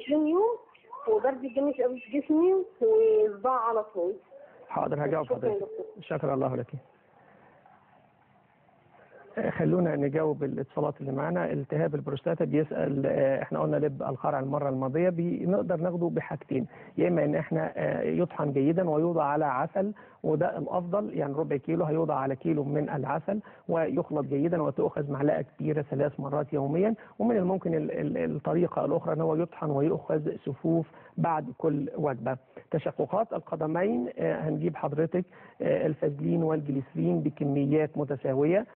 20 يوم وبرد جامد قوي في جسمي وصداع على طول حاضر هجاوب شكرا يا حضرتك دكتور. شكرا الله لك آه، خلونا نجاوب الاتصالات اللي معانا التهاب البروستاتا بيسال آه، احنا قلنا لب القرع المره الماضيه بنقدر ناخده بحاجتين يا اما ان احنا آه، يطحن جيدا ويوضع على عسل وده الافضل يعني ربع كيلو هيوضع على كيلو من العسل ويخلط جيدا وتؤخذ معلقه كبيره ثلاث مرات يوميا ومن الممكن ال- ال- الطريقه الاخرى ان هو يطحن ويؤخذ سفوف بعد كل وجبه تشققات القدمين آه، هنجيب حضرتك آه، الفازلين والجليسرين بكميات متساويه